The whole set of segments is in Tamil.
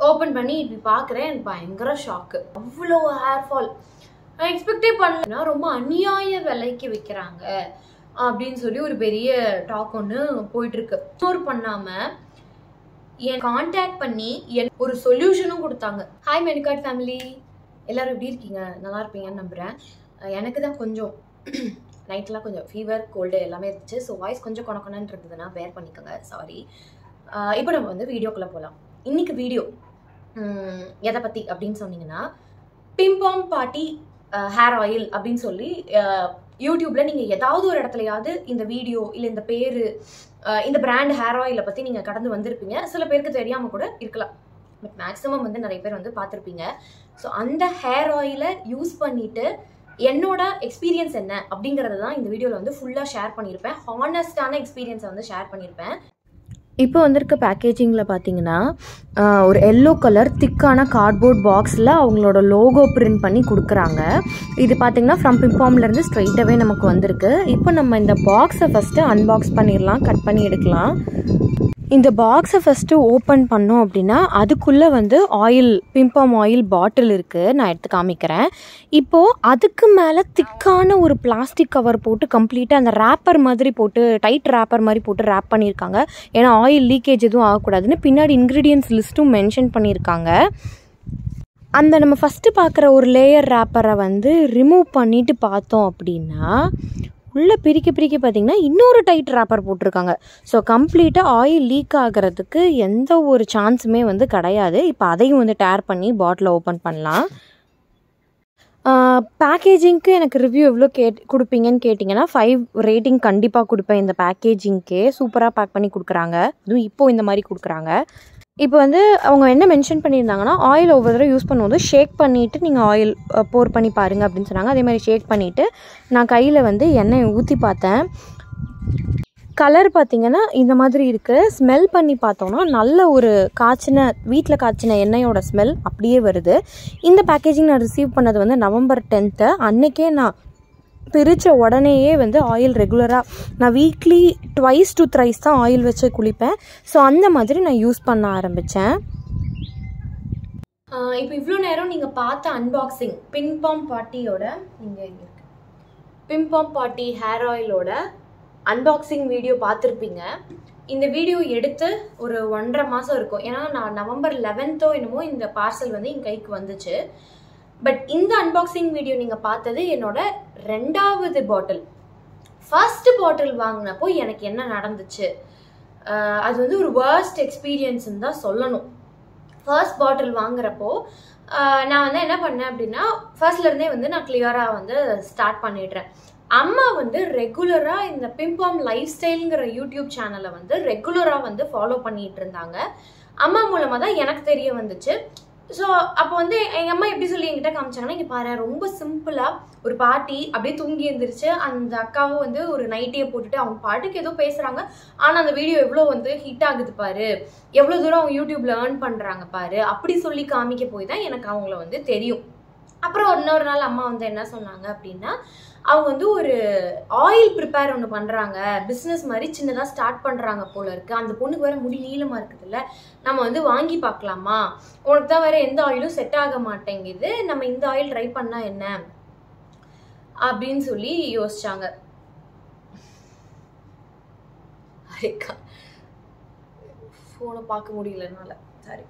ஓப்பன் பண்ணி இப்படி பார்க்குறேன் எனக்கு பயங்கர ஷாக்கு அவ்வளோ ஹேர் ஃபால் நான் எக்ஸ்பெக்டே பண்ணலன்னா ரொம்ப அநியாய விலைக்கு விற்கிறாங்க அப்படின்னு சொல்லி ஒரு பெரிய டாக் ஒன்று போயிட்டுருக்கு ஸ்டோர் பண்ணாமல் என் காண்டாக்ட் பண்ணி என் ஒரு சொல்யூஷனும் கொடுத்தாங்க ஹாய் மெனுகார்ட் ஃபேமிலி எல்லாரும் எப்படி இருக்கீங்க நல்லா இருப்பீங்கன்னு நம்புகிறேன் அஹ் எனக்கு தான் கொஞ்சம் நைட்லாம் கொஞ்சம் ஃபீவர் கோல்டு எல்லாமே இருந்துச்சு ஸோ வாய்ஸ் கொஞ்சம் கொணக்கொணன்னு இருந்ததுன்னா வேர் பண்ணிக்கோங்க சாரி இப்போ நம்ம வந்து வீடியோக்குள்ளே போகலாம் இன்னைக்கு வீடியோ எதை பற்றி அப்படின்னு சொன்னீங்கன்னா பிம்பாம் பாட்டி ஹேர் ஆயில் அப்படின்னு சொல்லி அஹ், யூடியூப்ல நீங்கள் ஏதாவது ஒரு இடத்துலையாவது இந்த வீடியோ இல்லை இந்த பேர் இந்த பிராண்ட் ஹேர் ஆயிலை பற்றி நீங்கள் கடந்து வந்திருப்பீங்க சில பேருக்கு தெரியாமல் கூட இருக்கலாம் பட் மேக்ஸிமம் வந்து நிறைய பேர் வந்து பார்த்துருப்பீங்க ஸோ அந்த ஹேர் ஆயிலை யூஸ் பண்ணிட்டு என்னோட எக்ஸ்பீரியன்ஸ் என்ன அப்படிங்கிறத தான் இந்த வீடியோவில் வந்து ஃபுல்லாக ஷேர் பண்ணியிருப்பேன் ஹானஸ்டான எக்ஸ்பீரியன்ஸை வந்து ஷேர் பண்ணியிருப்பேன் இப்போ வந்திருக்க பேக்கேஜிங்கில் பார்த்தீங்கன்னா ஆஹ், ஒரு எல்லோ கலர் திக்கான கார்ட்போர்ட் பாக்ஸில் அவங்களோட லோகோ பிரிண்ட் பண்ணி கொடுக்குறாங்க இது பார்த்தீங்கன்னா ஃப்ரம் பிம்பாம்லேருந்து ஸ்ட்ரைட்டாகவே நமக்கு வந்திருக்கு இப்போ நம்ம இந்த பாக்ஸை ஃபஸ்ட்டு அன்பாக்ஸ் பண்ணிடலாம் கட் பண்ணி எடுக்கலாம் இந்த பாக்ஸை ஃபஸ்ட்டு ஓப்பன் பண்ணோம் அப்படின்னா அதுக்குள்ளே வந்து ஆயில் பிம்பாம் ஆயில் பாட்டில் இருக்குது நான் எடுத்து காமிக்கிறேன் இப்போது அதுக்கு மேலே திக்கான ஒரு பிளாஸ்டிக் கவர் போட்டு கம்ப்ளீட்டாக அந்த ரேப்பர் மாதிரி போட்டு டைட் ரேப்பர் மாதிரி போட்டு ரேப் பண்ணியிருக்காங்க ஏன்னா ஆயில் லீக்கேஜ் எதுவும் ஆகக்கூடாதுன்னு பின்னாடி இன்க்ரீடியன்ஸ் லிஸ்ட்டும் மென்ஷன் பண்ணியிருக்காங்க அந்த நம்ம ஃபஸ்ட்டு பார்க்குற ஒரு லேயர் ரேப்பரை வந்து ரிமூவ் பண்ணிட்டு பார்த்தோம் அப்படின்னா உள்ளே பிரிக்க பிரிக்க பார்த்தீங்கன்னா இன்னொரு டைட் ரேப்பர் போட்டிருக்காங்க ஸோ கம்ப்ளீட்டாக ஆயில் லீக் ஆகிறதுக்கு எந்த ஒரு சான்ஸுமே வந்து கிடையாது இப்போ அதையும் வந்து டேர் பண்ணி பாட்டிலை ஓப்பன் பண்ணலாம் பேக்கேஜிங்க்கு எனக்கு ரிவ்யூ எவ்வளோ கேட் கொடுப்பீங்கன்னு கேட்டிங்கன்னா ஃபைவ் ரேட்டிங் கண்டிப்பாக கொடுப்பேன் இந்த பேக்கேஜிங்க்கே சூப்பராக பேக் பண்ணி கொடுக்குறாங்க அதுவும் இப்போ இந்த மாதிரி கொடுக்குறாங்க இப்போ வந்து அவங்க என்ன மென்ஷன் பண்ணியிருந்தாங்கன்னா ஆயில் ஒவ்வொரு தடவை யூஸ் பண்ணும்போது ஷேக் பண்ணிவிட்டு நீங்கள் ஆயில் போர் பண்ணி பாருங்கள் அப்படின்னு சொன்னாங்க அதே மாதிரி ஷேக் பண்ணிவிட்டு நான் கையில் வந்து எண்ணெய் ஊற்றி பார்த்தேன் கலர் பார்த்தீங்கன்னா இந்த மாதிரி இருக்குது ஸ்மெல் பண்ணி பார்த்தோன்னா நல்ல ஒரு காய்ச்சின வீட்டில் காய்ச்சின எண்ணெயோட ஸ்மெல் அப்படியே வருது இந்த பேக்கேஜிங் நான் ரிசீவ் பண்ணது வந்து நவம்பர் டென்த்து அன்னைக்கே நான் பிரித்த உடனேயே வந்து ஆயில் ரெகுலராக நான் வீக்லி ட்வைஸ் டு த்ரைஸ் தான் ஆயில் வச்சு குளிப்பேன் ஸோ அந்த மாதிரி நான் யூஸ் பண்ண ஆரம்பித்தேன் இப்போ இவ்வளோ நேரம் நீங்கள் பார்த்த அன்பாக்சிங் பின்பாம் பாட்டியோட நீங்கள் இங்கே இருக்கு பின்பாம் பாட்டி ஹேர் ஆயிலோட அன்பாக்சிங் வீடியோ பார்த்துருப்பீங்க இந்த வீடியோ எடுத்து ஒரு ஒன்றரை மாதம் இருக்கும் ஏன்னா நான் நவம்பர் லெவன்த்தோ என்னமோ இந்த பார்சல் வந்து என் கைக்கு வந்துச்சு பட் இந்த அன்பாக்சிங் வீடியோ நீங்கள் பார்த்தது என்னோட ரெண்டாவது பாட்டில் ஃபர்ஸ்ட் பாட்டில் வாங்கினப்போ எனக்கு என்ன நடந்துச்சு அஹ் அது வந்து ஒரு வேர்ஸ்ட் எக்ஸ்பீரியன்ஸ்னு தான் சொல்லணும் ஃபர்ஸ்ட் பாட்டில் வாங்குறப்போ ஆஹ் நான் வந்து என்ன பண்ணேன் அப்படின்னா ஃபர்ஸ்ட்ல இருந்தே வந்து நான் கிளியராக வந்து ஸ்டார்ட் பண்ணிடுறேன் அம்மா வந்து ரெகுலராக இந்த பிம்பாம் லைஃப் ஸ்டைலுங்கிற யூடியூப் சேனலை வந்து ரெகுலராக வந்து ஃபாலோ பண்ணிட்டு இருந்தாங்க அம்மா மூலமாக தான் எனக்கு தெரிய வந்துச்சு ஸோ அப்போ வந்து எங்கள் அம்மா எப்படி சொல்லி என்கிட்ட காமிச்சாங்கன்னா இங்கே பாரு ரொம்ப சிம்பிளாக ஒரு பாட்டி அப்படியே தூங்கி எழுந்திரிச்சு அந்த அக்காவும் வந்து ஒரு நைட்டியை போட்டுட்டு அவங்க பாட்டுக்கு ஏதோ பேசுகிறாங்க ஆனால் அந்த வீடியோ எவ்வளோ வந்து ஹிட் ஆகுது பாரு எவ்வளோ தூரம் அவங்க யூடியூப்ல ஏர்ன் பண்ணுறாங்க பாரு அப்படி சொல்லி காமிக்க போய் தான் எனக்கு அவங்கள வந்து தெரியும் அப்புறம் இன்னொரு நாள் அம்மா வந்து என்ன சொன்னாங்க அப்படின்னா அவங்க வந்து ஒரு ஆயில் ப்ரிப்பேர் ஒன்று பண்ணுறாங்க பிஸ்னஸ் மாதிரி சின்னதாக ஸ்டார்ட் பண்ணுறாங்க போல இருக்கு அந்த பொண்ணுக்கு வேற முடி நீளமாக இருக்குதுல்ல நம்ம வந்து வாங்கி பார்க்கலாமா உனக்கு தான் வேற எந்த ஆயிலும் செட் ஆக மாட்டேங்குது நம்ம இந்த ஆயில் ட்ரை பண்ணா என்ன அப்படின்னு சொல்லி யோசிச்சாங்க ஹரிக்கா ஃபோனை பார்க்க முடியல என்னால சாரி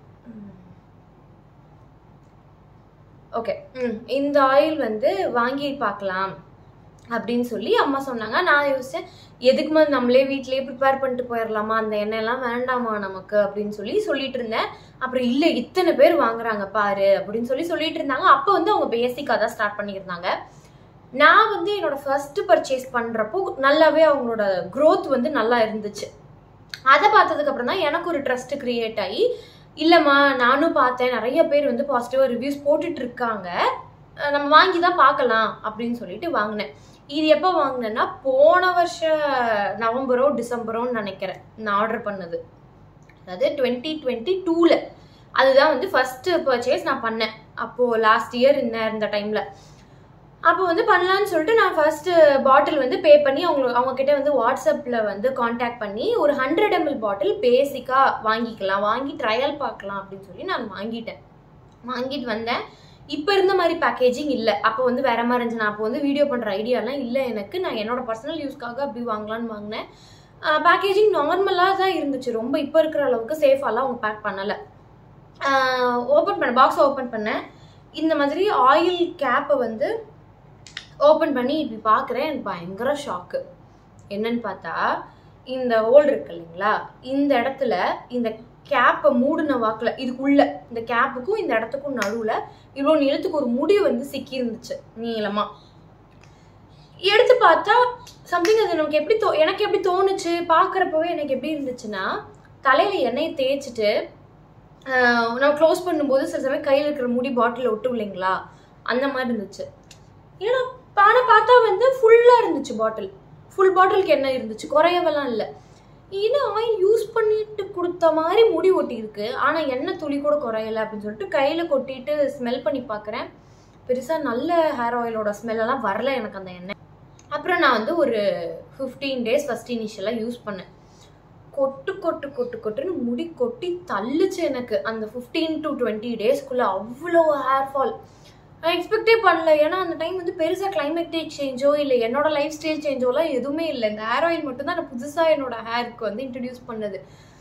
ஓகே ம் இந்த ஆயில் வந்து வாங்கி பார்க்கலாம் அப்படின்னு சொல்லி அம்மா சொன்னாங்க நான் யோசிச்சேன் எதுக்கு மாதிரி நம்மளே வீட்லயே ப்ரிப்பேர் பண்ணிட்டு போயிடலாமா அந்த எண்ணெய்லாம் வேண்டாமா நமக்கு அப்படின்னு சொல்லி சொல்லிட்டு இருந்தேன் அப்புறம் இல்லை இத்தனை பேர் வாங்குறாங்க பாரு அப்படின்னு சொல்லி சொல்லிட்டு இருந்தாங்க அப்போ வந்து அவங்க பேசிக்காக தான் ஸ்டார்ட் பண்ணியிருந்தாங்க நான் வந்து என்னோட ஃபர்ஸ்ட் பர்ச்சேஸ் பண்ணுறப்போ நல்லாவே அவங்களோட growth வந்து நல்லா இருந்துச்சு அதை பார்த்ததுக்கு அப்புறம் தான் எனக்கு ஒரு ட்ரஸ்ட் கிரியேட் ஆகி இல்லைம்மா நானும் பார்த்தேன் நிறைய பேர் வந்து பாசிட்டிவாக ரிவ்யூஸ் போட்டுட்டு இருக்காங்க அஹ் நம்ம வாங்கி தான் பார்க்கலாம் அப்படின்னு சொல்லிட்டு வாங்கினேன் இது எப்போ வாங்கினேன்னா போன வருஷம் நவம்பரோ டிசம்பரோன்னு நினைக்கிறேன் நான் ஆர்டர் பண்ணது அதாவது டுவெண்ட்டி டுவெண்ட்டி டூவில் அதுதான் வந்து ஃபஸ்ட்டு பர்ச்சேஸ் நான் பண்ணேன் அப்போது லாஸ்ட் இயர் இந்த இந்த டைமில் அப்போ வந்து பண்ணலான்னு சொல்லிட்டு நான் ஃபர்ஸ்ட் பாட்டில் வந்து பே பண்ணி அவங்க அவங்க கிட்ட வந்து வாட்ஸ்அப்பில் வந்து காண்டாக்ட் பண்ணி ஒரு ஹண்ட்ரட் எம்எல் பாட்டில் பேசிக்காக வாங்கிக்கலாம் வாங்கி ட்ரையல் பார்க்கலாம் அப்படின்னு சொல்லி நான் வாங்கிட்டேன் வாங்கிட்டு வந்தேன் இப்போ இருந்த மாதிரி பேக்கேஜிங் இல்லை அப்போ வந்து வேற மாதிரி இருந்துச்சு நான் அப்போ வந்து வீடியோ பண்ணுற ஐடியாலாம் இல்லை எனக்கு நான் என்னோட பர்சனல் யூஸ்க்காக அப்படி வாங்கலான்னு வாங்கினேன் பேக்கேஜிங் நார்மலாக தான் இருந்துச்சு ரொம்ப இப்போ இருக்கிற அளவுக்கு சேஃபாலாம் அவங்க பேக் பண்ணலை ஓப்பன் பண்ண பாக்ஸ் ஓப்பன் பண்ணேன் இந்த மாதிரி ஆயில் கேப்பை வந்து ஓப்பன் பண்ணி இப்படி பார்க்குறேன் எனக்கு பயங்கர ஷாக்கு என்னன்னு பார்த்தா இந்த ஹோல் இருக்கு இல்லைங்களா இந்த இடத்துல இந்த கேப்பை மூடின வாக்கில் இதுக்குள்ள இந்த கேப்புக்கும் இந்த இடத்துக்கும் நடுவில் இவ்வளோ நீளத்துக்கு ஒரு முடி வந்து சிக்கி இருந்துச்சு நீளமா எடுத்து பார்த்தா சம்திங் அது நமக்கு எப்படி தோ எனக்கு எப்படி தோணுச்சு பார்க்குறப்பவே எனக்கு எப்படி இருந்துச்சுன்னா தலையில் எண்ணெயை தேய்ச்சிட்டு ஆஹ் நம்ம க்ளோஸ் பண்ணும்போது சில சமயம் கையில் இருக்கிற முடி பாட்டில் ஒட்டும் இல்லைங்களா அந்த மாதிரி இருந்துச்சு ஏன்னா ஆனால் பார்த்தா வந்து ஃபுல்லாக இருந்துச்சு பாட்டில் ஃபுல் பாட்டிலுக்கு என்ன இருந்துச்சு குறையவெல்லாம் இல்லை ஏன்னா ஆயில் யூஸ் பண்ணிட்டு கொடுத்த மாதிரி முடி ஒட்டி இருக்கு ஆனால் எண்ணெய் துளி கூட குறையல அப்படின்னு சொல்லிட்டு கையில் கொட்டிட்டு ஸ்மெல் பண்ணி பார்க்குறேன் பெருசாக நல்ல ஹேர் ஆயிலோட ஸ்மெல்லெல்லாம் வரல எனக்கு அந்த எண்ணெய் அப்புறம் நான் வந்து ஒரு ஃபிஃப்டீன் டேஸ் ஃபஸ்ட் இனிஷியலாக யூஸ் பண்ணேன் கொட்டு கொட்டு கொட்டு கொட்டுன்னு முடி கொட்டி தள்ளுச்சு எனக்கு அந்த ஃபிஃப்டீன் டு டுவெண்ட்டி டேஸ்க்குள்ளே அவ்வளோ ஹேர் ஃபால் நான் எக்ஸ்பெக்டே பண்ணல ஏன்னா அந்த டைம் வந்து பெருசாக கிளைமேட்டிக் சேஞ்சோ இல்லை என்னோட லைஃப் ஸ்டைல் சேஞ்சோலாம் எதுவுமே இல்லை இந்த ஹேர் ஆயில் மட்டும் தான் நான் புதுசாக என்னோட ஹேருக்கு வந்து இன்ட்ரடியூஸ் பண்ணது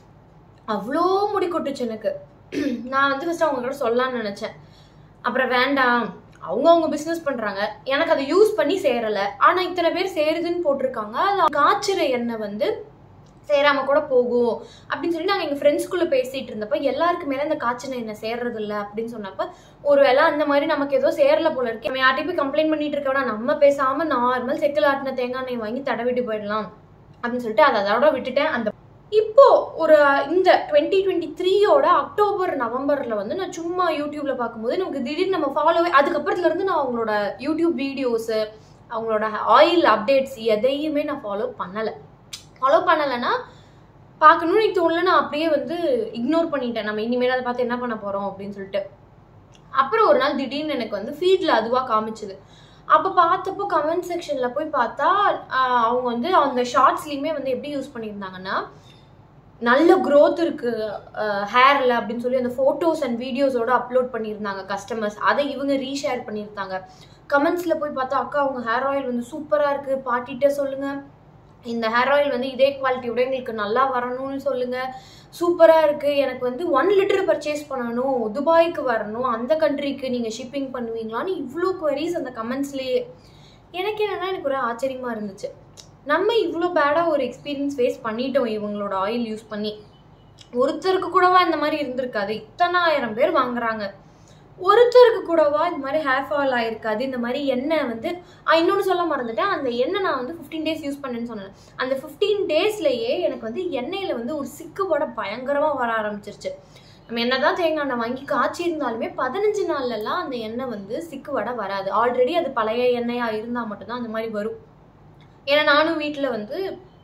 அவ்வளோ முடி கொட்டுச்சு எனக்கு நான் வந்து ஃபஸ்ட்டு அவங்க கிட்ட சொல்லலாம்னு நினச்சேன் அப்புறம் வேண்டாம் அவங்க அவங்க பிஸ்னஸ் பண்ணுறாங்க எனக்கு அதை யூஸ் பண்ணி சேரலை ஆனால் இத்தனை பேர் சேருதுன்னு போட்டிருக்காங்க அது காய்ச்சிற எண்ணெய் வந்து சேராம கூட போகும் அப்படின்னு சொல்லி நாங்கள் எங்கள் ஃப்ரெண்ட்ஸ்குள்ளே பேசிட்டு இருந்தப்ப எல்லாருக்கு மேலே இந்த காய்ச்சல் என்ன சேர்றது இல்லை அப்படின்னு சொன்னப்ப ஒரு வேளை அந்த மாதிரி நமக்கு ஏதோ சேரல போல இருக்கு நம்ம யார்ட்டையும் போய் கம்ப்ளைண்ட் பண்ணிட்டு இருக்கோம்னா நம்ம பேசாம நார்மல் செக்கில் ஆட்டின தேங்காய் எண்ணெய் வாங்கி தடவிட்டு போயிடலாம் அப்படின்னு சொல்லிட்டு அதை அதோட விட்டுட்டேன் அந்த இப்போ ஒரு இந்த டுவெண்ட்டி டுவெண்ட்டி த்ரீயோட அக்டோபர் நவம்பர்ல வந்து நான் சும்மா யூடியூப்ல பார்க்கும்போது நமக்கு திடீர்னு நம்ம ஃபாலோவே அதுக்கப்புறத்துல இருந்து நான் அவங்களோட யூடியூப் வீடியோஸ் அவங்களோட ஆயில் அப்டேட்ஸ் எதையுமே நான் ஃபாலோ பண்ணலை ஃபாலோ பண்ணலைன்னா பார்க்கணும்னு எனக்கு தோணல நான் அப்படியே வந்து இக்னோர் பண்ணிட்டேன் நம்ம இனிமேல் அதை பார்த்து என்ன பண்ண போகிறோம் அப்படின்னு சொல்லிட்டு அப்புறம் ஒரு நாள் திடீர்னு எனக்கு வந்து ஃபீல்டில் அதுவாக காமிச்சுது அப்போ பார்த்தப்போ கமெண்ட் செக்ஷனில் போய் பார்த்தா ஆஹ் அவங்க வந்து அந்த ஷார்ட்ஸ்லேயுமே வந்து எப்படி யூஸ் பண்ணியிருந்தாங்கன்னா நல்ல growth இருக்கு ஹேரில் அப்படின்னு சொல்லி அந்த ஃபோட்டோஸ் அண்ட் வீடியோஸோட அப்லோட் பண்ணியிருந்தாங்க கஸ்டமர்ஸ் அதை இவங்க ரீஷேர் பண்ணியிருந்தாங்க கமெண்ட்ஸில் போய் பார்த்தா அக்கா அவங்க ஹேர் ஆயில் வந்து சூப்பராக இருக்குது பாட்டிகிட்ட சொல்லுங்கள் இந்த ஹேர் ஆயில் வந்து இதே குவாலிட்டியோட எங்களுக்கு நல்லா வரணும்னு சொல்லுங்க சூப்பரா இருக்கு எனக்கு வந்து ஒன் லிட்டர் பர்ச்சேஸ் பண்ணணும் துபாய்க்கு வரணும் அந்த கண்ட்ரிக்கு நீங்க ஷிப்பிங் பண்ணுவீங்களான்னு இவ்வளோ queries அந்த கமெண்ட்ஸ்லயே எனக்கு என்னன்னா எனக்கு ஒரு ஆச்சரியமா இருந்துச்சு நம்ம இவ்வளோ பேடாக ஒரு எக்ஸ்பீரியன்ஸ் ஃபேஸ் பண்ணிட்டோம் இவங்களோட ஆயில் யூஸ் பண்ணி ஒருத்தருக்கு கூடவா இந்த மாதிரி இருந்திருக்காது இத்தனாயிரம் பேர் வாங்குறாங்க ஒருத்தருக்கு கூடவா இந்த மாதிரி ஹேர் ஃபால் ஆயிருக்காது இந்த மாதிரி எண்ணெய் வந்து ஆ, இன்னொன்னு சொல்ல மறந்துட்டேன் அந்த எண்ணெய் நான் வந்து ஃபிஃப்டீன் டேஸ் யூஸ் பண்ணேன்னு சொன்னேன் அந்த ஃபிஃப்டீன் டேஸ்லயே எனக்கு வந்து எண்ணெயில வந்து ஒரு சிக்குபட பயங்கரமா வர ஆரம்பிச்சிருச்சு நம்ம என்னதான் தேங்காய் எண்ணெய் வாங்கி காய்ச்சி இருந்தாலுமே பதினஞ்சு நாள்லலாம் அந்த எண்ணெய் வந்து சிக்கு வடை வராது ஆல்ரெடி அது பழைய எண்ணெயா இருந்தா மட்டும்தான் அந்த மாதிரி வரும் ஏன்னா நானும் வீட்டில் வந்து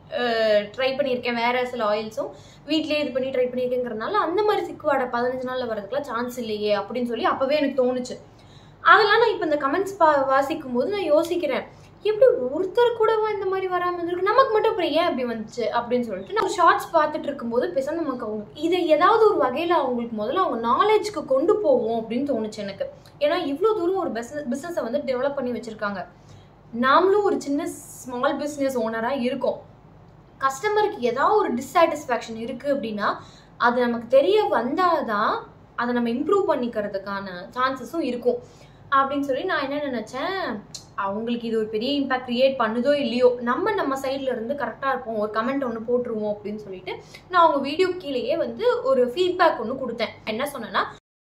ட்ரை பண்ணியிருக்கேன் வேற சில ஆயில்ஸும் வீட்லயே இது பண்ணி ட்ரை பண்ணியிருக்கேங்கிறதுனால அந்த மாதிரி சிக்குவாடை பதினஞ்சு நாளில் வரதுக்குலாம் சான்ஸ் இல்லையே அப்படின்னு சொல்லி அப்போவே எனக்கு தோணுச்சு அதெல்லாம் நான் இப்போ இந்த கமெண்ட்ஸ் பா வாசிக்கும் போது நான் யோசிக்கிறேன் எப்படி ஒருத்தர் கூடவா இந்த மாதிரி வராமல் இருந்திருக்கு நமக்கு மட்டும் அப்புறம் ஏன் அப்படி வந்துச்சு அப்படின்னு சொல்லிட்டு நான் ஷார்ட்ஸ் பார்த்துட்டு இருக்கும்போது பேசாம நமக்கு அவங்க இதை ஏதாவது ஒரு வகையில் அவங்களுக்கு முதல்ல அவங்க நாலேஜ்க்கு கொண்டு போவோம் அப்படின்னு தோணுச்சு எனக்கு ஏன்னா இவ்வளோ தூரம் ஒரு பிஸ்னஸ் பிஸ்னஸை வந்து டெவலப் பண்ணி வச்சிருக்காங்க நாமளும் ஒரு சின்ன ஸ்மால் பிஸ்னஸ் ஓனராக இருக்கோம் கஸ்டமருக்கு ஏதாவது ஒரு டிஸாட்டிஸ்ஃபேக்ஷன் இருக்குது அப்படின்னா அது நமக்கு தெரிய வந்தாதான் அதை நம்ம இம்ப்ரூவ் பண்ணிக்கிறதுக்கான சான்சஸும் இருக்கும் அப்படின்னு சொல்லி நான் என்ன நினச்சேன் அவங்களுக்கு இது ஒரு பெரிய இம்பாக்ட் கிரியேட் பண்ணுதோ இல்லையோ நம்ம நம்ம சைட்ல இருந்து கரெக்டாக இருப்போம் ஒரு கமெண்ட் ஒன்று போட்டுருவோம் அப்படின்னு சொல்லிட்டு நான் அவங்க வீடியோ கீழேயே வந்து ஒரு ஃபீட்பேக் ஒன்று கொடுத்தேன் என்ன சொன்னேன்னா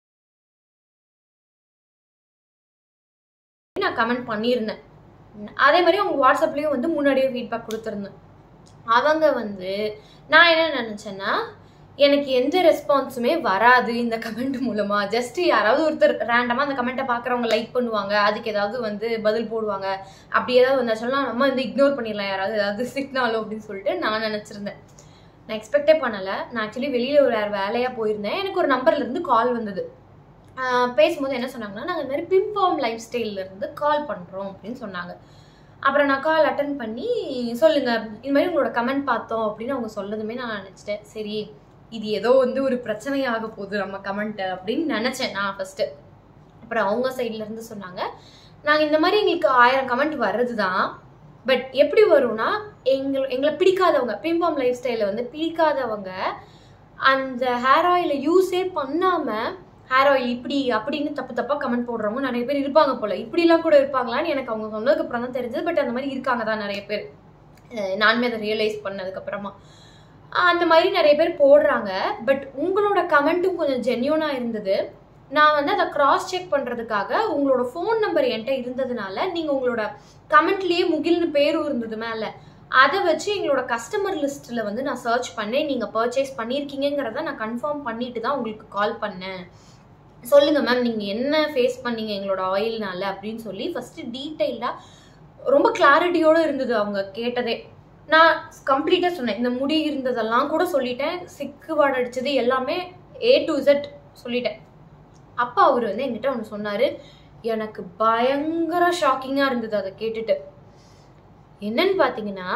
நான் கமெண்ட் பண்ணியிருந்தேன் அதே மாதிரி அவங்க வாட்ஸ்அப்லேயும் வந்து முன்னாடியே ஃபீட்பேக் கொடுத்துருந்தேன் அவங்க வந்து நான் என்ன நினச்சேன்னா எனக்கு எந்த ரெஸ்பான்ஸுமே வராது இந்த கமெண்ட் மூலமா ஜஸ்ட் யாராவது ஒருத்தர் ரேண்டமாக அந்த கமெண்ட்டை பார்க்குறவங்க லைக் பண்ணுவாங்க அதுக்கு ஏதாவது வந்து பதில் போடுவாங்க அப்படி ஏதாவது வந்தாச்சுன்னா நம்ம வந்து இக்னோர் பண்ணிடலாம் யாராவது ஏதாவது சிக்னாலோ அப்படின்னு சொல்லிட்டு நான் நினச்சிருந்தேன் நான் எக்ஸ்பெக்டே பண்ணலை நான் ஆக்சுவலி வெளியில் ஒரு வேறு வேலையாக போயிருந்தேன் எனக்கு ஒரு நம்பர்லேருந்து கால் வந்தது ஆஹ் பேசும்போது என்ன சொன்னாங்கன்னா நாங்கள் இந்த மாதிரி பிம்பாம் லைஃப் ஸ்டைல்லேருந்து கால் பண்ணுறோம் அப்படின்னு சொன்னாங்க அப்புறம் நான் கால் அட்டன் பண்ணி சொல்லுங்க இந்த மாதிரி உங்களோட கமெண்ட் பார்த்தோம் அப்படின்னு அவங்க சொல்லதுமே நான் நினச்சிட்டேன் சரி இது ஏதோ வந்து ஒரு பிரச்சனையாக போகுது நம்ம கமெண்ட் அப்படின்னு நினச்சேன் நான் ஃபஸ்ட்டு அப்புறம் அவங்க சைட்ல இருந்து சொன்னாங்க நாங்கள் இந்த மாதிரி எங்களுக்கு ஆயிரம் கமெண்ட் வர்றது தான் பட் எப்படி வரும்னா எங்கள் எங்களை பிடிக்காதவங்க பிம்பாம் லைஃப் ஸ்டைலில் வந்து பிடிக்காதவங்க அந்த ஹேர் ஆயிலை யூஸே பண்ணாமல் ஹேர் ஆயில் இப்படி அப்படின்னு தப்பு தப்பாக கமெண்ட் போடுறவங்க நிறைய பேர் இருப்பாங்க போல இப்படிலாம் கூட இருப்பாங்களான்னு எனக்கு அவங்க சொன்னதுக்கு அப்புறம் தான் தெரிஞ்சது பட் அந்த மாதிரி இருக்காங்க தான் நிறைய பேர் அஹ் நானுமே அதை ரியலைஸ் பண்ணதுக்கப்புறமா அந்த மாதிரி நிறைய பேர் போடுறாங்க பட் உங்களோட கமெண்ட்டும் கொஞ்சம் ஜென்யூனாக இருந்தது நான் வந்து அதை கிராஸ் செக் பண்ணுறதுக்காக உங்களோட ஃபோன் நம்பர் என்கிட்ட இருந்ததுனால நீங்கள் உங்களோட கமெண்ட்லேயே முகில்னு பேரும் இருந்தது மேலே அதை வச்சு எங்களோட கஸ்டமர் லிஸ்ட்டில் வந்து நான் சர்ச் பண்ணேன் நீங்கள் பர்ச்சேஸ் பண்ணியிருக்கீங்கிறத நான் கன்ஃபார்ம் பண்ணிட்டு தான் உங்களுக்கு கால் பண்ணேன் சொல்லுங்கள் மேம் நீங்கள் என்ன ஃபேஸ் பண்ணீங்க எங்களோட ஆயில்னால அப்படின்னு சொல்லி ஃபஸ்ட்டு டீட்டெயில்டாக ரொம்ப கிளாரிட்டியோடு இருந்தது அவங்க கேட்டதே நான் கம்ப்ளீட்டாக சொன்னேன் இந்த முடி இருந்ததெல்லாம் கூட சொல்லிட்டேன் சிக்கு வாடை அடிச்சது எல்லாமே ஏ டு இசட் சொல்லிட்டேன் அப்பா அவர் வந்து என்கிட்ட ஒன்று சொன்னார் எனக்கு பயங்கர ஷாக்கிங்காக இருந்தது அதை கேட்டுட்டு என்னன்னு பார்த்தீங்கன்னா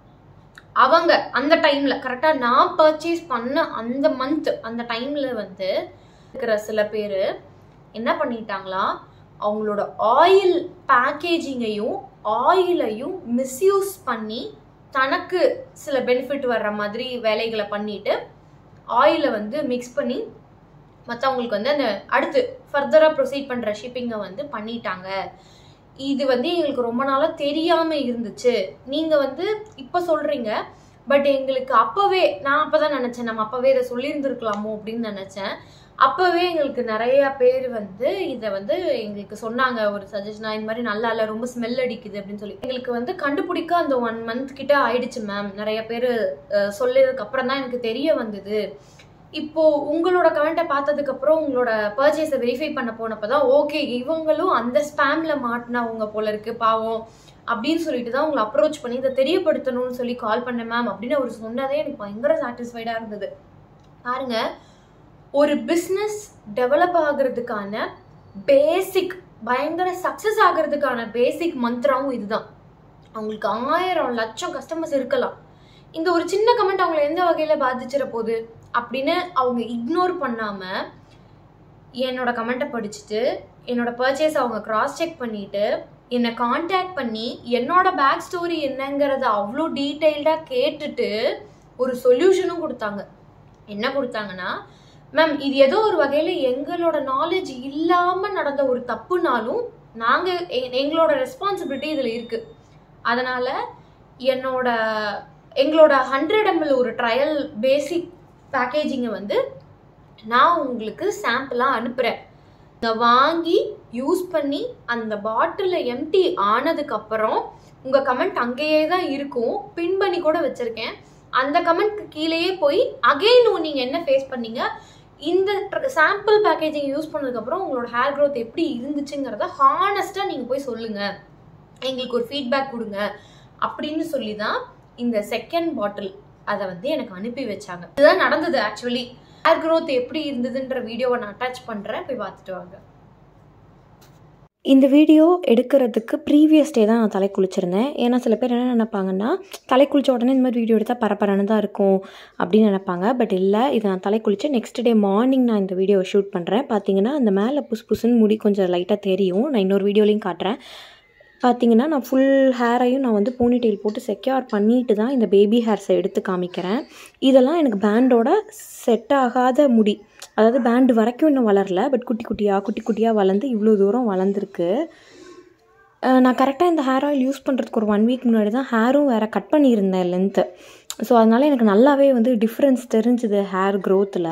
அவங்க அந்த டைமில் கரெக்டாக நான் பர்ச்சேஸ் பண்ண அந்த மந்த் அந்த டைமில் வந்து இருக்கிற சில பேர் என்ன பண்ணிட்டாங்களா அவங்களோட ஆயில் பேக்கேஜிங்கையும் ஆயிலையும் மிஸ்யூஸ் பண்ணி தனக்கு சில பெனிஃபிட் வர்ற மாதிரி வேலைகளை பண்ணிட்டு ஆயிலை வந்து மிக்ஸ் பண்ணி மற்றவங்களுக்கு வந்து அந்த அடுத்து ஃபர்தராக ப்ரொசீட் பண்ணுற ஷிப்பிங்கை வந்து பண்ணிட்டாங்க இது வந்து எங்களுக்கு ரொம்ப நாளாக தெரியாமல் இருந்துச்சு நீங்கள் வந்து இப்போ சொல்கிறீங்க பட் எங்களுக்கு அப்போவே நான் அப்போ தான் நினச்சேன் நம்ம அப்போவே இதை சொல்லியிருந்துருக்கலாமோ அப்படின்னு நினச்சேன் அப்போவே எங்களுக்கு நிறைய பேர் வந்து இதை வந்து எங்களுக்கு சொன்னாங்க ஒரு சஜஷனாக இந்த மாதிரி நல்லா இல்லை ரொம்ப ஸ்மெல் அடிக்குது அப்படின்னு சொல்லி எங்களுக்கு வந்து கண்டுபிடிக்க அந்த ஒன் மந்த் கிட்ட ஆயிடுச்சு மேம் நிறைய பேர் சொல்லதுக்கு அப்புறம் தான் எனக்கு தெரிய வந்தது இப்போ உங்களோட கமெண்ட்டை பார்த்ததுக்கு அப்புறம் உங்களோட பர்ச்சேஸை வெரிஃபை பண்ண போனப்போ தான் ஓகே இவங்களும் அந்த ஸ்பேம்ல மாட்டினவங்க போல இருக்கு பாவம் அப்படின்னு சொல்லிட்டு தான் உங்களை அப்ரோச் பண்ணி இதை தெரியப்படுத்தணும்னு சொல்லி கால் பண்ணேன் மேம் அப்படின்னு அவர் சொன்னதே எனக்கு பயங்கர சாட்டிஸ்ஃபைடாக இருந்தது பாருங்க ஒரு பிஸ்னஸ் டெவலப் ஆகிறதுக்கான பேசிக் பயங்கர சக்ஸஸ் ஆகிறதுக்கான பேசிக் மந்திரமும் இதுதான் அவங்களுக்கு ஆயிரம் லட்சம் கஸ்டமர்ஸ் இருக்கலாம் இந்த ஒரு சின்ன கமெண்ட் அவங்கள எந்த வகையில் பாதிச்சிட போகுது அப்படின்னு அவங்க இக்னோர் பண்ணாமல் என்னோட கமெண்ட்டை படிச்சுட்டு என்னோட பர்ச்சேஸ் அவங்க கிராஸ் செக் பண்ணிட்டு என்னை காண்டாக்ட் பண்ணி என்னோட பேக் ஸ்டோரி என்னங்கிறத அவ்வளோ டீட்டெயில்டாக கேட்டுட்டு ஒரு சொல்யூஷனும் கொடுத்தாங்க என்ன கொடுத்தாங்கன்னா மேம் இது ஏதோ ஒரு வகையில் எங்களோட நாலேஜ் இல்லாமல் நடந்த ஒரு தப்புனாலும் நாங்கள் எங்களோட ரெஸ்பான்சிபிலிட்டி இதில் இருக்குது அதனால் என்னோட எங்களோட ஹண்ட்ரட் எம்எல் ஒரு ட்ரையல் பேசிக் பேக்கேஜிங்கை வந்து நான் உங்களுக்கு சாம்பிளாக அனுப்புகிறேன் இதை வாங்கி யூஸ் பண்ணி அந்த பாட்டிலில் எம்டி ஆனதுக்கப்புறம் உங்கள் கமெண்ட் அங்கேயே தான் இருக்கும் பின் பண்ணி கூட வச்சுருக்கேன் அந்த கமெண்ட்க்கு கீழேயே போய் அகெயின் நீங்கள் என்ன ஃபேஸ் பண்ணீங்க இந்த சாம்பிள் பேக்கேஜிங் யூஸ் பண்ணதுக்கப்புறம் உங்களோட ஹேர் க்ரோத் எப்படி இருந்துச்சுங்கிறத ஹானஸ்ட்டாக நீங்கள் போய் சொல்லுங்கள் எங்களுக்கு ஒரு ஃபீட்பேக் கொடுங்க அப்படின்னு சொல்லி தான் இந்த செகண்ட் பாட்டில் அதை வந்து எனக்கு அனுப்பி வச்சாங்க இதுதான் நடந்தது ஆக்சுவலி ஹேர் க்ரோத் எப்படி இருந்ததுன்ற வீடியோவை நான் அட்டாச் பண்ணுறேன் போய் பார்த்துட்டு வாங்க இந்த வீடியோ எடுக்கிறதுக்கு ப்ரீவியஸ் டே தான் நான் தலை குளிச்சிருந்தேன் ஏன்னா சில பேர் என்ன நினைப்பாங்கன்னா தலை குளிச்ச உடனே இந்த மாதிரி வீடியோ எடுத்தால் பரபரன்னு தான் இருக்கும் அப்படின்னு நினைப்பாங்க பட் இல்லை இதை நான் தலை குளிச்சு நெக்ஸ்ட் டே மார்னிங் நான் இந்த வீடியோவை ஷூட் பண்ணுறேன் பார்த்தீங்கன்னா அந்த மேலே புஸ் புஸ்ன்னு முடி கொஞ்சம் லைட்டாக தெரியும் நான் இன்னொரு வீடியோலையும் காட்டுறேன் பார்த்தீங்கன்னா நான் ஃபுல் ஹேரையும் நான் வந்து போனி டெயில் போட்டு செக்யூர் பண்ணிட்டு தான் இந்த பேபி ஹேர்ஸை எடுத்து காமிக்கிறேன் இதெல்லாம் எனக்கு பேண்டோட செட் ஆகாத முடி அதாவது பேண்டு வரைக்கும் இன்னும் வளரல பட் குட்டி குட்டியாக குட்டி குட்டியாக வளர்ந்து இவ்வளோ தூரம் வளர்ந்துருக்கு அஹ் நான் கரெக்டாக இந்த ஹேர் ஆயில் யூஸ் பண்ணுறதுக்கு ஒரு ஒன் வீக் முன்னாடி தான் ஹேரும் வேறு கட் பண்ணியிருந்தேன் லென்த்து ஸோ அதனால் எனக்கு நல்லாவே வந்து டிஃப்ரென்ஸ் தெரிஞ்சுது ஹேர் க்ரோத்தில்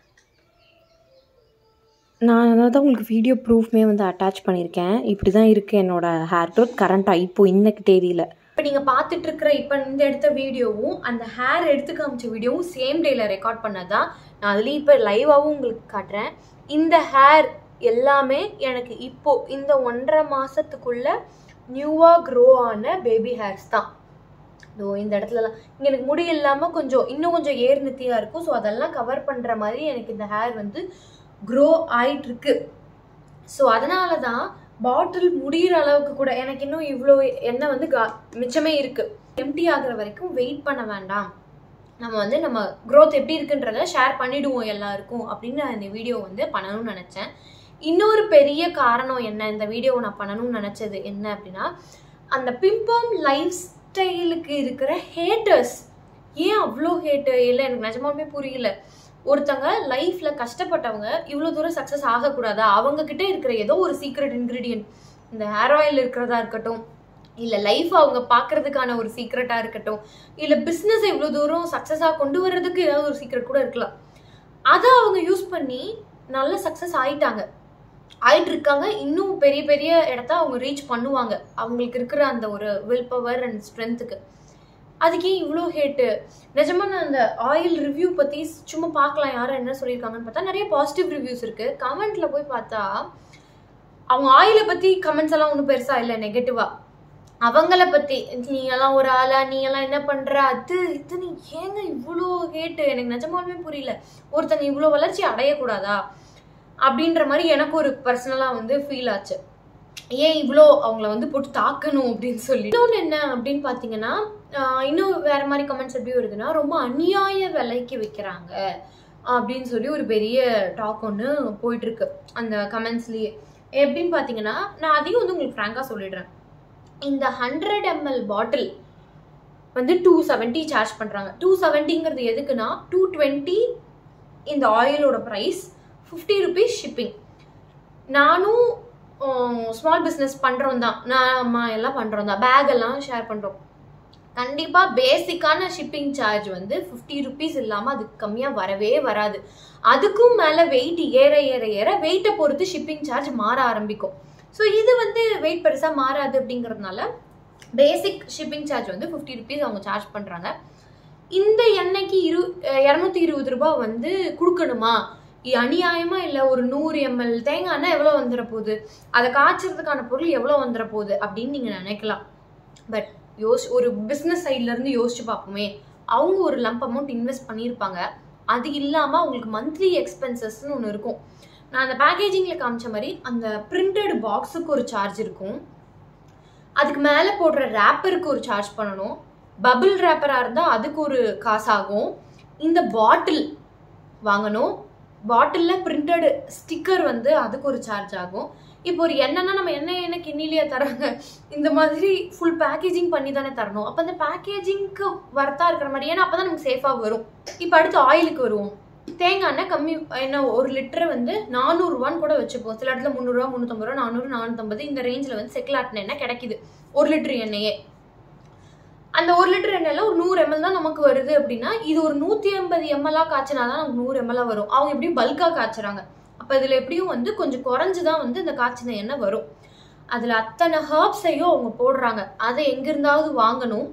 நான் அதான் உங்களுக்கு வீடியோ ப்ரூஃப்மே வந்து அட்டாச் பண்ணியிருக்கேன் இப்படி தான் இருக்குது என்னோடய ஹேர் க்ரோத் கரண்ட்டாக இப்போ இன்னைக்கு தேதியில் இப்போ நீங்கள் பார்த்துட்டு இருக்கிற இப்போ இந்த எடுத்த வீடியோவும் அந்த ஹேர் எடுத்து காமிச்ச வீடியோவும் சேம் டேயில் ரெக்கார்ட் பண்ணது தான் நான் அதுலேயும் இப்போ லைவாகவும் உங்களுக்கு காட்டுறேன் இந்த ஹேர் எல்லாமே எனக்கு இப்போ இந்த ஒன்றரை மாதத்துக்குள்ள நியூவாக க்ரோ ஆன பேபி ஹேர்ஸ் தான் இதோ இந்த இடத்துலலாம் இங்கே எனக்கு முடி இல்லாமல் கொஞ்சம் இன்னும் கொஞ்சம் ஏர் நித்தியாக இருக்கும் ஸோ அதெல்லாம் கவர் பண்ணுற மாதிரி எனக்கு இந்த ஹேர் வந்து க்ரோ ஆயிட்டு இருக்கு ஸோ அதனால தான் பாட்டில் முடியிற அளவுக்கு கூட எனக்கு இன்னும் இவ்வளோ எண்ணெய் வந்து கா மிச்சமே இருக்கு எம்டி ஆகுற வரைக்கும் வெயிட் பண்ண வேண்டாம் நம்ம வந்து நம்ம growth எப்படி இருக்குன்றத ஷேர் பண்ணிடுவோம் எல்லாருக்கும் அப்படின்னு நான் இந்த வீடியோ வந்து பண்ணணும்னு நினச்சேன் இன்னொரு பெரிய காரணம் என்ன இந்த வீடியோவை நான் பண்ணணும்னு நினச்சது என்ன அப்படின்னா அந்த பிம்பம் லைஃப் ஸ்டைலுக்கு இருக்கிற ஹேட்டர்ஸ் ஏன் அவ்வளோ ஹேட்டு இல்லை எனக்கு நிஜமாலுமே புரியல ஒருத்தங்க லைஃப்ல கஷ்டப்பட்டவங்க இவ்வளோ தூரம் சக்ஸஸ் ஆகக்கூடாதா அவங்க கிட்ட இருக்கிற ஏதோ ஒரு சீக்ரெட் இன்க்ரீடியன்ட் இந்த ஹேர் ஆயில் இருக்கிறதா இருக்கட்டும் இல்லை லைஃப் அவங்க பார்க்கறதுக்கான ஒரு சீக்ரெட்டாக இருக்கட்டும் இல்லை பிஸ்னஸ் இவ்வளோ தூரம் சக்ஸஸாக கொண்டு வர்றதுக்கு ஏதாவது ஒரு சீக்ரெட் கூட இருக்கலாம் அதை அவங்க யூஸ் பண்ணி நல்ல சக்ஸஸ் ஆயிட்டாங்க ஆயிட்டு இருக்காங்க இன்னும் பெரிய பெரிய இடத்த அவங்க ரீச் பண்ணுவாங்க அவங்களுக்கு இருக்கிற அந்த ஒரு வில் பவர் அண்ட் ஸ்ட்ரென்த்துக்கு அதுக்கே இவ்வளோ ஹேட்டு நிஜமா நான் அந்த ஆயில் ரிவ்யூ பற்றி சும்மா பார்க்கலாம் யாரும் என்ன சொல்லியிருக்காங்கன்னு பார்த்தா நிறைய பாசிட்டிவ் ரிவ்யூஸ் இருக்குது கமெண்ட்டில் போய் பார்த்தா அவங்க ஆயிலை பற்றி கமெண்ட்ஸ் எல்லாம் ஒன்றும் பெருசாக இல்லை நெகட்டிவாக அவங்கள பற்றி நீ எல்லாம் ஒரு ஆளா நீ எல்லாம் என்ன பண்ற அது இது நீ ஏங்க இவ்வளோ கேட்டு எனக்கு நிஜமாலுமே புரியல ஒருத்தங்க இவ்வளோ வளர்ச்சி அடையக்கூடாதா அப்படின்ற மாதிரி எனக்கு ஒரு பர்சனலாக வந்து ஃபீல் ஆச்சு ஏன் இவ்வளோ அவங்கள வந்து போட்டு தாக்கணும் அப்படின்னு சொல்லி இன்னொன்று என்ன அப்படின்னு பார்த்தீங்கன்னா ஆஹ் இன்னும் வேற மாதிரி கமெண்ட்ஸ் எப்படி வருதுன்னா ரொம்ப அநியாய விலைக்கு விற்கிறாங்க அப்படின்னு சொல்லி ஒரு பெரிய டாக் ஒன்று போயிட்டு இருக்கு அந்த கமெண்ட்ஸ்லயே எப்படின்னு பார்த்தீங்கன்னா நான் அதையும் வந்து உங்களுக்கு ஃப்ராங்காக சொல்லிடுறேன் இந்த ஹண்ட்ரட் எம்எல் பாட்டில் வந்து டூ செவன்ட்டி சார்ஜ் பண்ணுறாங்க டூ செவன்ட்டிங்கிறது எதுக்குன்னா டூ டுவெண்ட்டி இந்த ஆயிலோட ப்ரைஸ் ஃபிஃப்டி ருபீஸ் ஷிப்பிங் நானும் ஸ்மால் பிஸ்னஸ் பண்ணுறோம் தான் நான் அம்மா எல்லாம் பண்ணுறோம் தான் பேக் எல்லாம் ஷேர் பண்ணுறோம் கண்டிப்பாக பேசிக்கான ஷிப்பிங் சார்ஜ் வந்து ஃபிஃப்டி ருபீஸ் இல்லாமல் அதுக்கு கம்மியாக வரவே வராது அதுக்கும் மேலே வெயிட் ஏற ஏற ஏற வெயிட்டை பொறுத்து ஷிப்பிங் சார்ஜ் மாற ஆரம்பிக்கும் ஸோ இது வந்து வெயிட் பெருசாக மாறாது அப்படிங்கிறதுனால பேசிக் ஷிப்பிங் சார்ஜ் வந்து ஃபிஃப்டி ருபீஸ் அவங்க சார்ஜ் பண்ணுறாங்க இந்த எண்ணெய்க்கு இரு இரநூத்தி இருபது ரூபாய் வந்து கொடுக்கணுமா இ- அநியாயமா இல்லை ஒரு நூறு எம்எல் தேங்காய் எண்ணெய் எவ்வளோ வந்துட போகுது அதை காய்ச்சறதுக்கான பொருள் எவ்வளோ வந்துட போகுது அப்படின்னு நீங்கள் நினைக்கலாம் பட் யோசி ஒரு பிஸ்னஸ் சைட்லேருந்து யோசிச்சு பார்ப்போமே அவங்க ஒரு லம்ப் அமௌண்ட் இன்வெஸ்ட் பண்ணியிருப்பாங்க அது இல்லாமல் அவங்களுக்கு மந்த்லி எக்ஸ்பென்சஸ்னு ஒன்று இருக்கும் நான் அந்த பேக்கேஜிங்கில் காமிச்ச மாதிரி அந்த பிரிண்டட் பாக்ஸுக்கு ஒரு சார்ஜ் இருக்கும் அதுக்கு மேலே போடுற ரேப்பருக்கு ஒரு சார்ஜ் பண்ணணும் பபிள் ரேப்பராக இருந்தால் அதுக்கு ஒரு காசாகும் இந்த பாட்டில் வாங்கணும் பாட்டிலில் பிரிண்டட் ஸ்டிக்கர் வந்து அதுக்கு ஒரு சார்ஜ் ஆகும் இப்போ ஒரு எண்ணெய்னா நம்ம எண்ணெய் என்ன கிண்ணிலேயே தராங்க இந்த மாதிரி ஃபுல் பேக்கேஜிங் பண்ணி தானே தரணும் அப்போ அந்த பேக்கேஜிங்க்கு வர்த்தா இருக்கிற மாதிரி ஏன்னா அப்போ தான் நமக்கு சேஃபாக வரும் இப்போ அடுத்து ஆயிலுக்கு வருவோம் தேங்காய் எண்ணெய் கம்மி என்ன ஒரு லிட்டர் வந்து நானூறுரூவான்னு கூட வச்சுப்போம் சில இடத்துல முந்நூறுரூவா முந்நூற்றம்பது ரூபா நானூறு நானூற்றம்பது இந்த ரேஞ்சில் வந்து செக்கில் ஆட்டின எண்ணெய் கிடைக்குது ஒரு லிட்டர் எண்ணெயே அந்த ஒரு லிட்டர் எண்ணெயில ஒரு நூறு எம்எல் தான் நமக்கு வருது அப்படின்னா இது ஒரு நூற்றி ஐம்பது எம்எல்ஆ காய்ச்சினா தான் நமக்கு நூறு எம்எல்ஆ வரும் அவங்க எப்படியும் பல்காக காய்ச்சுறாங்க அப்போ இதில் எப்படியும் வந்து கொஞ்சம் குறைஞ்சு தான் வந்து இந்த காய்ச்சின எண்ணெய் வரும் அதில் அத்தனை ஹர்ப்ஸையும் அவங்க போடுறாங்க அதை எங்கிருந்தாவது வாங்கணும்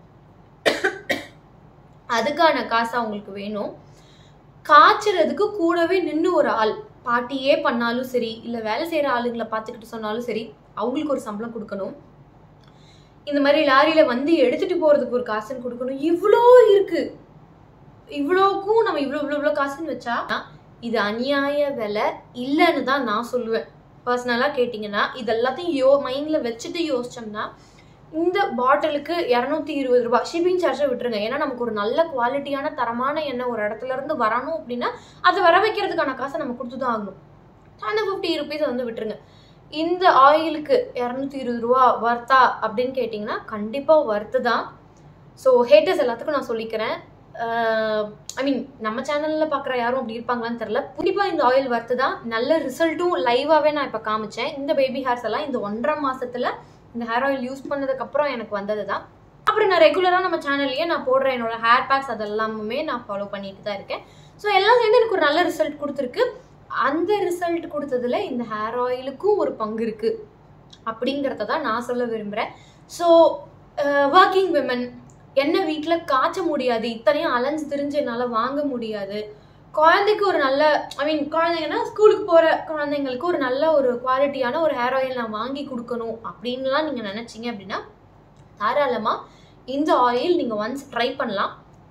அதுக்கான காசு அவங்களுக்கு வேணும் காய்ச்சறதுக்கு கூடவே நின்று ஒரு ஆள் பாட்டியே பண்ணாலும் சரி இல்லை வேலை செய்கிற ஆளுங்களை பார்த்துக்கிட்டு சொன்னாலும் சரி அவங்களுக்கு ஒரு சம்பளம் கொடுக்கணும் இந்த மாதிரி லாரியில வந்து எடுத்துட்டு போறதுக்கு ஒரு காசுன்னு கொடுக்கணும் இவ்வளோ இருக்கு இவ்வளோக்கும் நம்ம இவ்வளோ இவ்வளோ இவ்வளோ காசுன்னு வச்சா இது அநியாய விலை இல்லைன்னு தான் நான் சொல்லுவேன் பர்சனலாக கேட்டிங்கன்னா இது எல்லாத்தையும் யோ மைண்டில் வச்சுட்டு யோசிச்சோம்னா இந்த பாட்டிலுக்கு இரநூத்தி இருபது ரூபாய் ஷிப்பிங் சார்ஜை விட்டுருங்க ஏன்னா நமக்கு ஒரு நல்ல குவாலிட்டியான தரமான எண்ணெய் ஒரு இடத்துல இருந்து வரணும் அப்படின்னா அதை வர வைக்கிறதுக்கான காசை நம்ம கொடுத்து தான் ஆகணும் அந்த ஃபிஃப்டி ருபீஸை வந்து விட்டுருங்க இந்த ஆயிலுக்கு இரநூத்தி இருபது ரூபா வர்த்தா அப்படின்னு கேட்டிங்கன்னா கண்டிப்பாக வர்த்து தான் ஸோ ஹேட்டர்ஸ் எல்லாத்துக்கும் நான் சொல்லிக்கிறேன் ஐ மீன் நம்ம சேனலில் பார்க்குற யாரும் அப்படி இருப்பாங்களான்னு தெரில கண்டிப்பாக இந்த ஆயில் வர்த்து தான் நல்ல ரிசல்ட்டும் லைவாகவே நான் இப்போ காமிச்சேன் இந்த பேபி ஹேர்ஸ் எல்லாம் இந்த ஒன்றரை மாசத்துல இந்த ஹேர் ஆயில் யூஸ் பண்ணதுக்கப்புறம் எனக்கு வந்தது தான் அப்புறம் நான் ரெகுலராக நம்ம சேனல்லையே நான் போடுற என்னோட ஹேர் பேக்ஸ் அதெல்லாமே நான் ஃபாலோ பண்ணிட்டு தான் இருக்கேன் ஸோ எல்லாம் சேர்ந்து எனக்கு ஒரு நல்ல ரிசல்ட் கொடுத்துருக்கு அந்த ரிசல்ட் கொடுத்ததுல இந்த ஹேர் ஆயிலுக்கும் ஒரு பங்கு இருக்கு அப்படிங்கிறத தான் நான் சொல்ல விரும்புகிறேன் ஸோ ஒர்க்கிங் விமன் என்ன வீட்டில் காய்ச்ச முடியாது இத்தனையும் அலைஞ்சு திரிஞ்சு என்னால் வாங்க முடியாது குழந்தைக்கு ஒரு நல்ல ஐ மீன் குழந்தைங்கன்னா ஸ்கூலுக்கு போகிற குழந்தைங்களுக்கு ஒரு நல்ல ஒரு குவாலிட்டியான ஒரு ஹேர் ஆயில் நான் வாங்கி கொடுக்கணும் அப்படின்லாம் நீங்கள் நினச்சிங்க அப்படின்னா தாராளமாக இந்த ஆயில் நீங்கள் ஒன்ஸ் ட்ரை பண்ணலாம்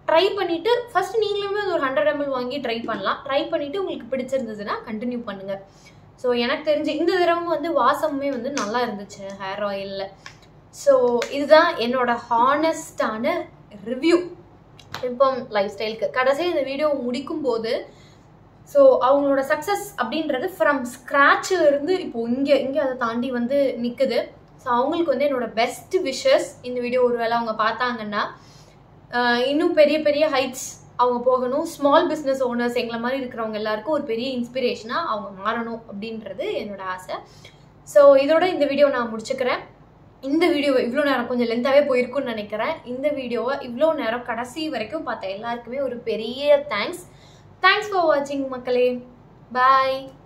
ட்ரை பண்ணிவிட்டு ஃபர்ஸ்ட் நீங்களுமே அது ஒரு ஹண்ட்ரட் எம்எல் வாங்கி ட்ரை பண்ணலாம் ட்ரை பண்ணிவிட்டு உங்களுக்கு பிடிச்சிருந்ததுன்னா கண்டினியூ பண்ணுங்கள் ஸோ எனக்கு தெரிஞ்சு இந்த தடவை வந்து வாசமுமே வந்து நல்லா இருந்துச்சு ஹேர் ஆயிலில் ஸோ இதுதான் என்னோட ஹானஸ்டான ரிவ்யூ பிம்பம் லைஃப் ஸ்டைலுக்கு கடைசியாக இந்த வீடியோ முடிக்கும் போது ஸோ அவங்களோட சக்ஸஸ் அப்படின்றது ஃப்ரம் ஸ்க்ராட்சில் இருந்து இப்போ இங்கே இங்கே அதை தாண்டி வந்து நிற்குது ஸோ அவங்களுக்கு வந்து என்னோட பெஸ்ட் விஷஸ் இந்த வீடியோ ஒருவேளை அவங்க பார்த்தாங்கன்னா ஆஹ் இன்னும் பெரிய பெரிய ஹைட்ஸ் அவங்க போகணும் ஸ்மால் பிஸ்னஸ் ஓனர்ஸ் எங்களை மாதிரி இருக்கிறவங்க எல்லாருக்கும் ஒரு பெரிய இன்ஸ்பிரேஷனாக அவங்க மாறணும் அப்படின்றது என்னோட ஆசை ஸோ இதோட இந்த வீடியோ நான் முடிச்சுக்கிறேன் இந்த வீடியோ இவ்வளோ நேரம் கொஞ்சம் லென்த்தாகவே போயிருக்கும்னு நினைக்கிறேன் இந்த வீடியோவை இவ்வளோ நேரம் கடைசி வரைக்கும் பார்த்த எல்லாருக்குமே ஒரு பெரிய தேங்க்ஸ் தேங்க்ஸ் ஃபார் வாட்சிங் மக்களே பாய்